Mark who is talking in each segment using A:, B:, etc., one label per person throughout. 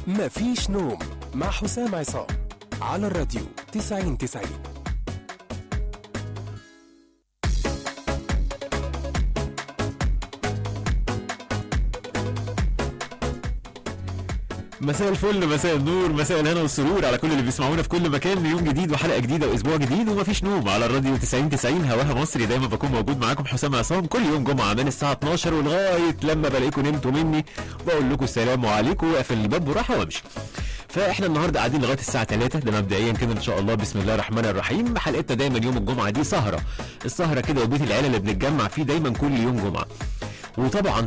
A: مفيش نوم مع حسام عصام على الراديو 90 90
B: مساء الفل مساء النور مساء الهنا والسرور على كل اللي بيسمعونا في كل مكان يوم جديد وحلقه جديده واسبوع جديد ومفيش نوم على الراديو 90 90 هواها مصري دايما بكون موجود معاكم حسام عصام كل يوم جمعه من الساعه 12 ولغايه لما بلاقيكم نمتوا مني بقول لكم السلام عليكم واقفل الباب وراح وامشي فاحنا النهارده قاعدين لغايه الساعه 3 ده مبدئيا كده ان شاء الله بسم الله الرحمن الرحيم حلقتنا دايما يوم الجمعه دي سهره السهره كده وبيت العيله اللي بنتجمع فيه دايما كل يوم جمعه وطبعا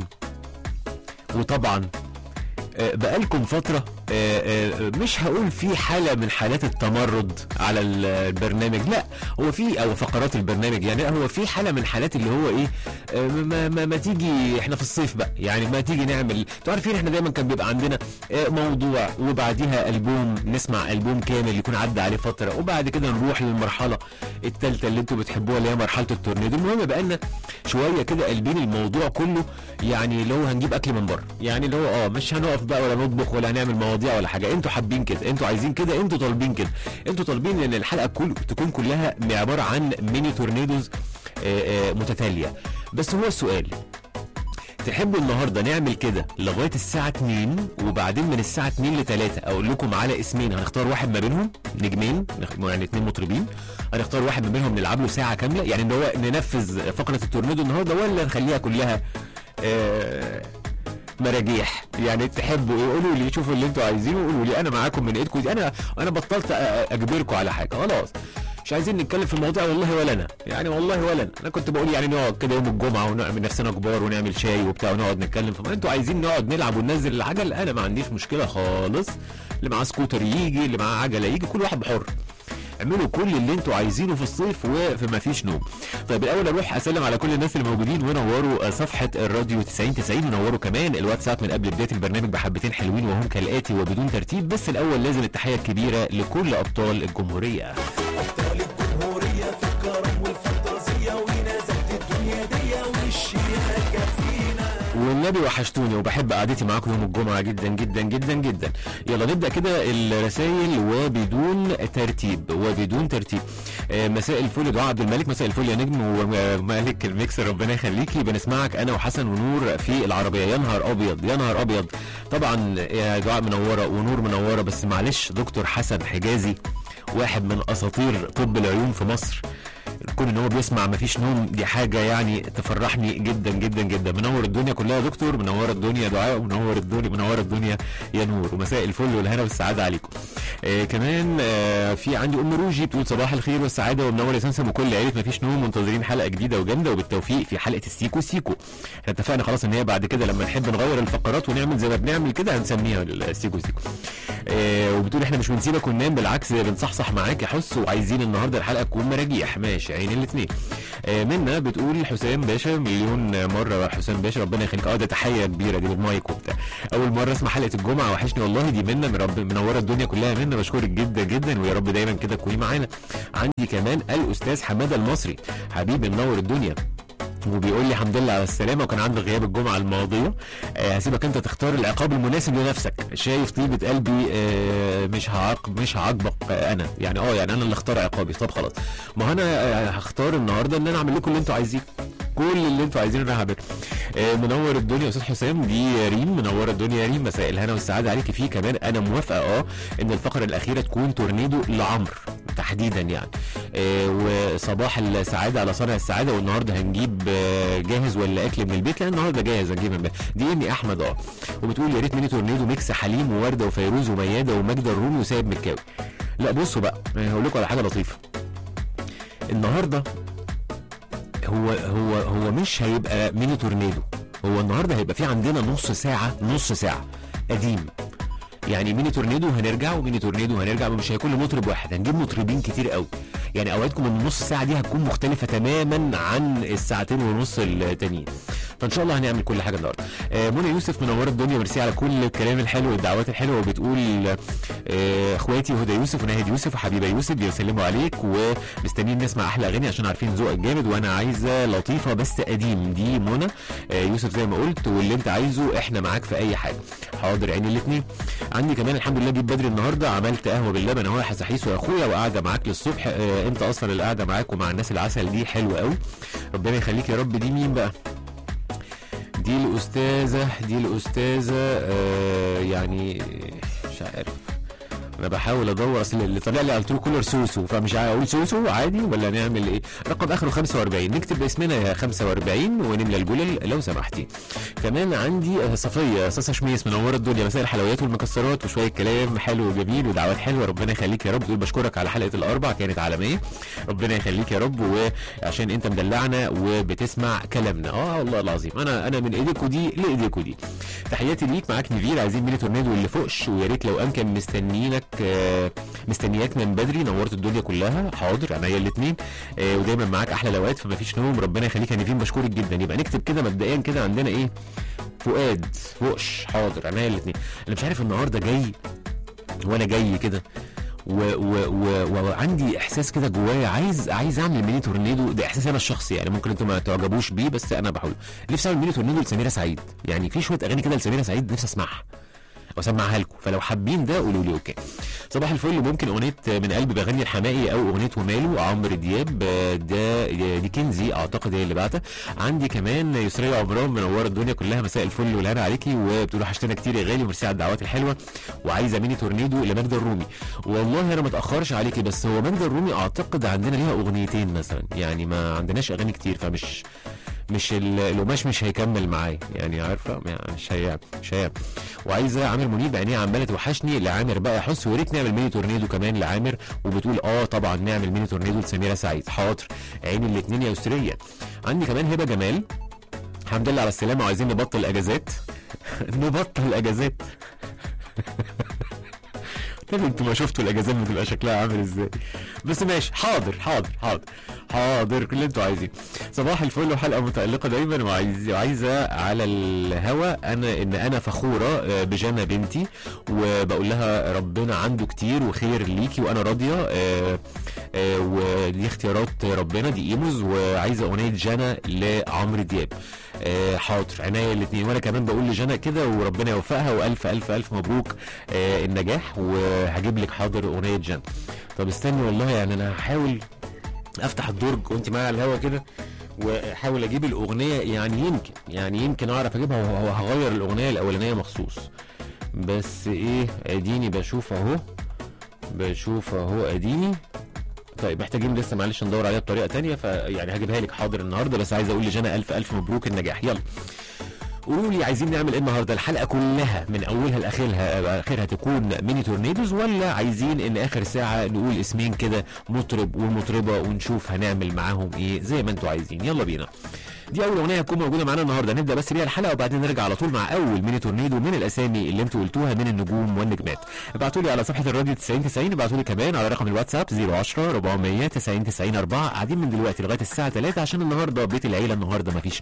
B: وطبعا آه، بقالكم فترة آه، آه، مش هقول في حالة من حالات التمرد على ال- البرنامج لا هو في او فقرات البرنامج يعني لا، هو في حالة من حالات اللي هو ايه آه، ما, ما, ما تيجي احنا في الصيف بقى يعني ما تيجي نعمل انتوا عارفين احنا دايما كان بيبقى عندنا آه، موضوع وبعديها البوم نسمع البوم كامل يكون عدى عليه فترة وبعد كده نروح للمرحلة التالتة اللي انتوا بتحبوها اللي هي مرحلة التورنيدو المهم بقى لنا شوية كده قلبين الموضوع كله يعني اللي هو هنجيب اكل من بره يعني اللي هو اه مش هنقف بقى ولا نطبخ ولا هنعمل مواضيع ولا حاجه انتوا حابين كده انتوا عايزين كده انتوا طالبين كده انتوا طالبين ان الحلقه كل تكون كلها عباره عن ميني تورنيدوز آه، آه، متتاليه بس هو السؤال تحبوا النهارده نعمل كده لغايه الساعه 2 وبعدين من الساعه 2 ل 3 اقول لكم على اسمين هنختار واحد ما بينهم نجمين نخ- يعني اثنين مطربين هنختار واحد ما بينهم نلعب له ساعه كامله يعني ان هو ننفذ فقره التورنيدو النهارده ولا نخليها كلها آه مراجيح يعني تحبوا ايه قولوا لي شوفوا اللي انتوا عايزينه وقولوا لي انا معاكم من ايدكم دي. انا انا بطلت أ- اجبركم على حاجه خلاص مش عايزين نتكلم في المواضيع والله ولا انا يعني والله ولا انا انا كنت بقول يعني نقعد كده يوم الجمعه ونعمل نفسنا كبار ونعمل شاي وبتاع ونقعد نتكلم فما انتوا عايزين نقعد نلعب وننزل العجل انا ما عنديش مشكله خالص اللي معاه سكوتر يجي اللي معاه عجله يجي كل واحد بحر اعملوا كل اللي انتوا عايزينه في الصيف وفي ما فيش نوم طيب الاول اروح اسلم على كل الناس اللي موجودين ونوروا صفحه الراديو 90 90 ونوروا كمان الواتساب من قبل بدايه البرنامج بحبتين حلوين وهم كالاتي وبدون ترتيب بس الاول لازم التحيه الكبيره لكل ابطال الجمهوريه
C: ابطال الجمهورية في الكرم والفانتازية ونزلت الدنيا دي والشياكة فينا
B: والنبي وحشتوني وبحب قعدتي معاكم يوم الجمعة جدا جدا جدا جدا يلا نبدأ كده الرسائل وبدون ترتيب وبدون ترتيب آه، مساء الفل دعاء عبد الملك مساء الفل يا نجم ومالك الميكس ربنا يخليكي بنسمعك انا وحسن ونور في العربية يا نهار ابيض يا نهار ابيض طبعا يا دعاء منورة ونور منورة بس معلش دكتور حسن حجازي واحد من اساطير طب العيون في مصر كون ان هو بيسمع مفيش نوم دي حاجه يعني تفرحني جدا جدا جدا منور الدنيا كلها يا دكتور منور الدنيا دعاء ومنور الدنيا منور الدنيا يا نور ومساء الفل والهنا والسعاده عليكم آه كمان آه في عندي ام روجي بتقول صباح الخير والسعاده ومنور يا سمسم وكل عيله مفيش نوم منتظرين حلقه جديده وجامده وبالتوفيق في حلقه السيكو سيكو احنا اتفقنا خلاص ان هي بعد كده لما نحب نغير الفقرات ونعمل زي ما بنعمل كده هنسميها السيكو سيكو آه وبتقول احنا مش بنسيبك وننام بالعكس بنصحصح معاك يا حس وعايزين النهارده الحلقه تكون مراجيح ماشي عين الاثنين آه منا بتقول حسام باشا مليون مره حسام باشا ربنا يخليك اه ده تحيه كبيره دي بالمايك وبتاع اول مره اسمع حلقه الجمعه وحشني والله دي منا من رب منوره الدنيا كلها منا بشكرك جدا جدا ويا رب دايما كده تكوني معانا عندي كمان الاستاذ حماده المصري حبيبي منور الدنيا وبيقول لي الحمد لله على السلامه وكان عندك غياب الجمعه الماضيه آه هسيبك انت تختار العقاب المناسب لنفسك شايف طيبه قلبي آه مش هعاقب مش هعاقبك آه انا يعني اه يعني انا اللي اختار عقابي طب خلاص ما هو انا آه هختار النهارده ان انا اعمل لكم اللي انتوا عايزينه كل اللي انتوا عايزينه انا هعمله آه منور الدنيا يا استاذ حسام دي ريم منوره الدنيا يا ريم مساء الهنا والسعاده عليكي فيه كمان انا موافقه اه ان الفقره الاخيره تكون تورنيدو لعمرو تحديدا يعني آه وصباح السعاده على صانع السعاده والنهارده هنجيب آه جاهز ولا اكل من البيت لا النهارده جاهز هنجيب من البيت دي امي احمد اه وبتقول يا ريت ميني تورنيدو ميكس حليم وورده وفيروز ومياده وماجده الرومي وسيد مكاوي لا بصوا بقى آه، هقول لكم على حاجه لطيفه النهارده هو هو هو مش هيبقى ميني تورنيدو هو النهارده هيبقى في عندنا نص ساعه نص ساعه قديم يعني ميني تورنيدو هنرجع وميني تورنيدو هنرجع مش هيكون لمطرب واحد هنجيب مطربين كتير قوي يعني اوقاتكم النص ساعه دي هتكون مختلفه تماما عن الساعتين ونص التانيين فان شاء الله هنعمل كل حاجه النهارده آه، منى يوسف منوره الدنيا ميرسي على كل الكلام الحلو والدعوات الحلوه وبتقول آه، اخواتي هدى يوسف وناهد يوسف وحبيبه يوسف بيسلموا عليك ومستنيين نسمع احلى اغاني عشان عارفين ذوقك جامد وانا عايزه لطيفه بس قديم دي منى آه، يوسف زي ما قلت واللي انت عايزه احنا معاك في اي حاجه حاضر عيني الاثنين عندي كمان الحمد لله جيت بدري النهارده عملت قهوه باللبن اهو يا حسحيس واخويا وقاعده معاك للصبح آه، انت اصلا القعده معاك ومع الناس العسل دي حلوه قوي ربنا يخليك يا رب دي مين بقى دي الاستاذه دي الاستاذه آه يعني مش عارف انا بحاول ادور اصل اللي طلع لي قلت له كولر سوسو فمش عارف اقول سوسو عادي ولا نعمل ايه رقم اخره 45 نكتب اسمنا يا 45 ونملى الجلل لو سمحتي كمان عندي آه، صفيه صاصه شميس منوره الدنيا مساء الحلويات والمكسرات وشويه كلام حلو وجميل ودعوات حلوه ربنا يخليك يا رب تقول بشكرك على حلقه الاربع كانت عالميه ربنا يخليك يا رب وعشان انت مدلعنا وبتسمع كلامنا اه والله العظيم انا انا من ايديكوا دي لايديكوا دي تحياتي ليك معاك نيفير عايزين ميني تورنيدو اللي فوقش ويا ريت لو امكن مستنيينك آه، مستنياك من بدري نورت الدنيا كلها حاضر عينيا الاثنين ودايما معاك احلى الاوقات فما فيش نوم ربنا يخليك يا نيفين بشكرك جدا يبقى نكتب كده مبدئيا كده عندنا ايه فؤاد فوقش حاضر عينيا الاثنين انا مش عارف النهارده جاي وانا جاي كده و و و وعندي احساس كده جوايا عايز عايز اعمل ميني تورنيدو ده احساسي انا الشخصي يعني ممكن انتوا ما تعجبوش بيه بس انا بحاول نفسي اعمل ميني تورنيدو لسميرة سعيد يعني في شويه اغاني كده لسميرة سعيد نفسي اسمعها واسمعها لكم فلو حابين ده قولوا لي اوكي صباح الفل ممكن اغنيه من قلبي بغني الحمائي او اغنيه وماله عمرو دياب آه، ده دي كنزي اعتقد هي اللي بعتها عندي كمان يسرية عمران منوره الدنيا كلها مساء الفل والهنا عليكي وبتقول وحشتنا كتير يا غالي وميرسي على الدعوات الحلوه وعايزه ميني تورنيدو لماجدة الرومي والله انا ما اتاخرش عليكي بس هو ماجدة الرومي اعتقد عندنا ليها اغنيتين مثلا يعني ما عندناش اغاني كتير فمش مش ال- القماش مش هيكمل معايا يعني عارفه يعني مش هي مش هي وعايزه عامر منيب عينيه عماله توحشني لعامر بقى حس ويا ريت نعمل ميني تورنيدو كمان لعامر وبتقول اه طبعا نعمل ميني تورنيدو لسميره سعيد حاضر عيني الاثنين يا يسريه عندي كمان هبه جمال الحمد لله على السلامه وعايزين نبطل اجازات نبطل اجازات طب انتوا ما شفتوا الاجازات بتبقى شكلها عامل ازاي بس ماشي حاضر حاضر حاضر حاضر كل اللي انتوا عايزين صباح الفل وحلقه متالقه دايما وعايز وعايزه على الهوا انا ان انا فخوره آه، بجنى بنتي وبقول لها ربنا عنده كتير وخير ليكي وانا راضيه آه، آه، ودي اختيارات ربنا دي ايموز وعايزه اغنيه جنى لعمرو دياب آه، حاضر عينيا الاثنين وانا كمان بقول لجنى كده وربنا يوفقها والف الف الف مبروك آه، النجاح وهجيب لك حاضر اغنيه جنى طب استني والله يعني انا هحاول افتح الدرج وانت معايا على الهوا كده واحاول اجيب الاغنيه يعني يمكن يعني يمكن اعرف اجيبها وه- وهغير الاغنيه الاولانيه مخصوص بس ايه اديني بشوف اهو بشوف اهو اديني طيب محتاجين لسه معلش ندور عليها بطريقه تانية فيعني هجيبها لك حاضر النهارده بس عايز اقول لجنى الف الف مبروك النجاح يلا قولوا لي عايزين نعمل ايه النهارده الحلقه كلها من اولها لاخرها اخرها تكون ميني تورنيدوز ولا عايزين ان اخر ساعه نقول اسمين كده مطرب والمطربه ونشوف هنعمل معاهم ايه زي ما انتوا عايزين يلا بينا دي اول اغنيه هتكون موجوده معانا النهارده نبدا بس بيها الحلقه وبعدين نرجع على طول مع اول ميني تورنيدو من الاسامي اللي انتوا قلتوها من النجوم والنجمات ابعتوا لي على صفحه الراديو 90 90 ابعتوا لي كمان على رقم الواتساب 010 400 90 90 4 قاعدين من دلوقتي لغايه الساعه 3 عشان النهارده بيت العيله النهارده مفيش